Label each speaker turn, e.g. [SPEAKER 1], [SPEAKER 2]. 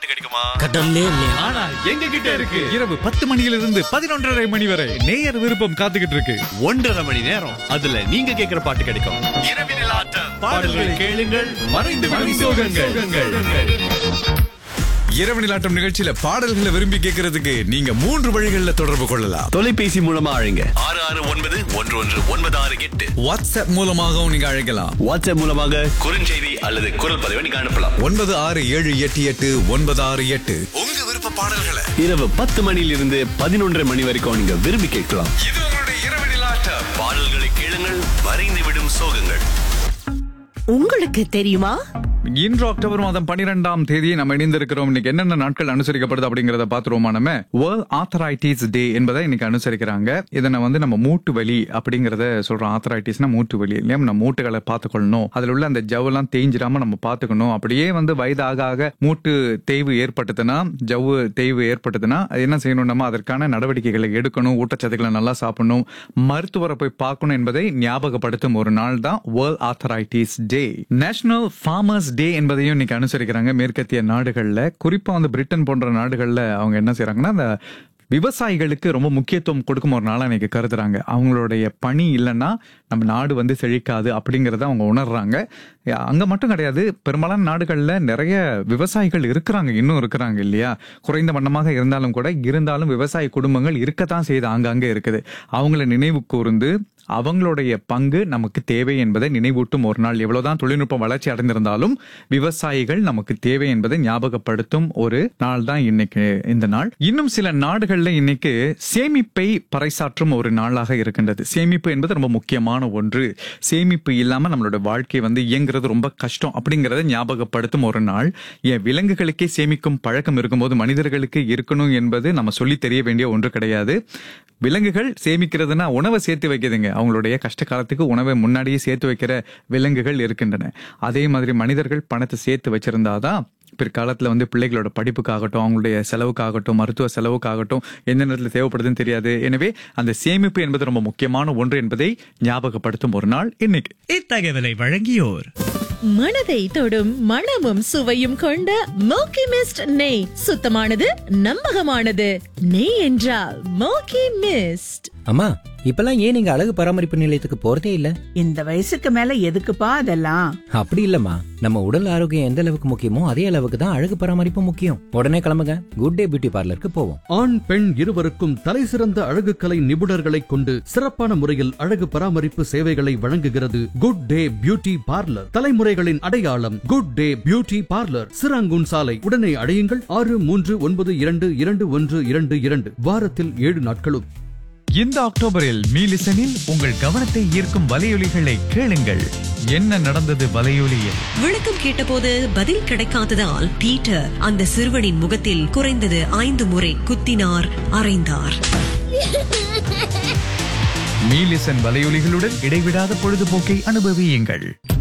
[SPEAKER 1] பாட்டு கிடைக்குமா
[SPEAKER 2] கடல்லே இல்லையா
[SPEAKER 3] ஆனா எங்க கிட்ட இருக்கு இரவு பத்து மணியிலிருந்து பதினொன்றரை மணி வரை நேயர் விருப்பம் காத்துக்கிட்டு இருக்கு
[SPEAKER 1] ஒன்றரை மணி நேரம் அதுல நீங்க கேக்குற பாட்டு கிடைக்கும் இரவினில் ஆட்டம் பாடல்கள் கேளுங்கள்
[SPEAKER 3] மறைந்து விடும் சோகங்கள் இரவு நிலாட்டம் நிகழ்ச்சியில பாடல்களை விரும்பி கேட்கறதுக்கு நீங்க மூன்று வழிகளில் தொடர்பு கொள்ளலாம்
[SPEAKER 1] தொலைபேசி மூலமா அழைங்க ஆறு ஆறு ஒன்பது ஒன்று ஒன்று ஒன்பது ஆறு எட்டு
[SPEAKER 3] வாட்ஸ்அப் மூலமாகவும் நீங்க அழைக்கலாம்
[SPEAKER 1] வாட்ஸ்அப் மூலமாக குறுஞ்செய்தி அல்லது குரல் பதிவை நீங்க அனுப்பலாம்
[SPEAKER 3] ஒன்பது ஆறு ஏழு எட்டு எட்டு ஒன்பது ஆறு எட்டு உங்க விருப்ப பாடல்களை
[SPEAKER 1] இரவு பத்து மணியிலிருந்து பதினொன்றரை மணி வரைக்கும் நீங்க விரும்பி கேட்கலாம்
[SPEAKER 3] இது உங்களுடைய இரவு நிலாட்டம்
[SPEAKER 1] பாடல்களை கேளுங்கள் மறைந்து விடும் சோகங்கள்
[SPEAKER 4] உங்களுக்கு தெரியுமா
[SPEAKER 3] இன்று அக்டோபர் மாதம் பன்னிரெண்டாம் தேதி நம்ம இணைந்திருக்கிறோம் இன்னைக்கு என்னென்ன நாட்கள் அனுசரிக்கப்படுது அப்படிங்கறத பாத்துருவோமா நம்ம வேர்ல்ட் ஆத்தரைட்டிஸ் டே என்பதை இன்னைக்கு அனுசரிக்கிறாங்க இதனை வந்து நம்ம மூட்டு வலி அப்படிங்கறத சொல்றோம் ஆத்தரைட்டிஸ்னா மூட்டு வலி இல்லையா நம்ம மூட்டுகளை பார்த்துக்கொள்ளணும் அதுல உள்ள அந்த ஜவ்வெல்லாம் தேஞ்சிடாம நம்ம பார்த்துக்கணும் அப்படியே வந்து வயதாக ஆக மூட்டு தேய்வு ஏற்பட்டதுன்னா ஜவ்வு தேய்வு ஏற்பட்டதுன்னா அது என்ன செய்யணும் நம்ம அதற்கான நடவடிக்கைகளை எடுக்கணும் ஊட்டச்சத்துக்களை நல்லா சாப்பிடணும் மருத்துவரை போய் பார்க்கணும் என்பதை ஞாபகப்படுத்தும் ஒரு நாள் தான் world arthritis day national farmers day என்பதையும் இன்னைக்கு அனுசரிக்கிறாங்க மேற்கத்திய நாடுகள்ல குறிப்பா வந்து பிரிட்டன் போன்ற நாடுகள்ல அவங்க என்ன செய்றாங்கன்னா அந்த விவசாயிகளுக்கு ரொம்ப முக்கியத்துவம் கொடுக்கும் ஒரு நாளா இன்னைக்கு கருதுறாங்க அவங்களுடைய பணி இல்லைன்னா நம்ம நாடு வந்து செழிக்காது அப்படிங்கறத அவங்க உணர்றாங்க அங்க மட்டும் கிடையாது பெரும்பாலான நாடுகள்ல நிறைய விவசாயிகள் இருக்கிறாங்க இன்னும் இருக்கிறாங்க இல்லையா குறைந்த வண்ணமாக இருந்தாலும் கூட இருந்தாலும் விவசாய குடும்பங்கள் இருக்கத்தான் செய்து ஆங்காங்கே இருக்குது அவங்கள நினைவு கூர்ந்து அவங்களுடைய பங்கு நமக்கு தேவை என்பதை நினைவூட்டும் ஒரு நாள் எவ்வளவுதான் தொழில்நுட்பம் வளர்ச்சி அடைந்திருந்தாலும் விவசாயிகள் நமக்கு தேவை என்பதை ஞாபகப்படுத்தும் ஒரு நாள் தான் இன்னைக்கு இந்த நாள் இன்னும் சில நாடுகள்ல இன்னைக்கு சேமிப்பை பறைசாற்றும் ஒரு நாளாக இருக்கின்றது சேமிப்பு என்பது ரொம்ப முக்கியமான ஒன்று சேமிப்பு இல்லாம நம்மளோட வாழ்க்கை வந்து இயங்குறது ரொம்ப கஷ்டம் அப்படிங்கறத ஞாபகப்படுத்தும் ஒரு நாள் ஏன் விலங்குகளுக்கே சேமிக்கும் பழக்கம் இருக்கும்போது மனிதர்களுக்கு இருக்கணும் என்பது நம்ம சொல்லி தெரிய வேண்டிய ஒன்று கிடையாது விலங்குகள் சேமிக்கிறதுனா உணவை சேர்த்து வைக்குதுங்க அவங்களுடைய கஷ்ட காலத்துக்கு உணவை முன்னாடியே சேர்த்து வைக்கிற விலங்குகள் இருக்கின்றன அதே மாதிரி மனிதர்கள் பணத்தை சேர்த்து வச்சிருந்தாதான் பிற்காலத்துல வந்து பிள்ளைகளோட படிப்புக்காகட்டும் அவங்களுடைய செலவுக்காகட்டும் மருத்துவ செலவுக்காகட்டும் எந்த நேரத்தில் தேவைப்படுதுன்னு தெரியாது எனவே அந்த சேமிப்பு என்பது ரொம்ப முக்கியமான ஒன்று என்பதை ஞாபகப்படுத்தும் ஒரு நாள் இன்னைக்கு
[SPEAKER 5] இத்தகவலை வழங்கியோர்
[SPEAKER 4] மனதை தொடும் மணமும் சுவையும் கொண்ட மோக்கி மிஸ்ட் நெய் சுத்தமானது நம்பகமானது நெய் என்றால் மோக்கி மிஸ்ட்
[SPEAKER 2] அம்மா இப்பெல்லாம் ஏன் நீங்க அழகு பராமரிப்பு நிலையத்துக்கு போறதே இல்ல
[SPEAKER 6] இந்த வயசுக்கு மேல எதுக்குப்பா அதெல்லாம்
[SPEAKER 2] அப்படி இல்லம்மா நம்ம உடல் ஆரோக்கியம் எந்த அளவுக்கு முக்கியமோ அதே அளவுக்கு தான் அழகு பராமரிப்பு முக்கியம் உடனே கிளம்புங்க குட் டே பியூட்டி பார்லருக்கு போவோம்
[SPEAKER 7] ஆண் பெண் இருவருக்கும் தலைசிறந்த அழகுக்கலை நிபுணர்களை கொண்டு சிறப்பான முறையில் அழகு பராமரிப்பு சேவைகளை வழங்குகிறது குட் டே பியூட்டி பார்லர் தலைமுறைகளின் அடையாளம் good day beauty parlour Serangoon சாலை உடனே அடையுங்கள் ஆறு மூன்று ஒன்பது இரண்டு இரண்டு ஒன்று இரண்டு இரண்டு வாரத்தில் ஏழு நாட்களும்
[SPEAKER 3] இந்த அக்டோபரில் மீலிசனில் உங்கள் கவனத்தை ஈர்க்கும் வலையொலிகளை கேளுங்கள் என்ன நடந்தது வலையொலியில்
[SPEAKER 8] விளக்கம் கேட்டபோது பதில் கிடைக்காததால் பீட்டர் அந்த சிறுவனின் முகத்தில் குறைந்தது ஐந்து முறை குத்தினார் அறைந்தார்
[SPEAKER 3] மீலிசன் வலையொலிகளுடன் இடைவிடாத பொழுதுபோக்கை அனுபவியுங்கள்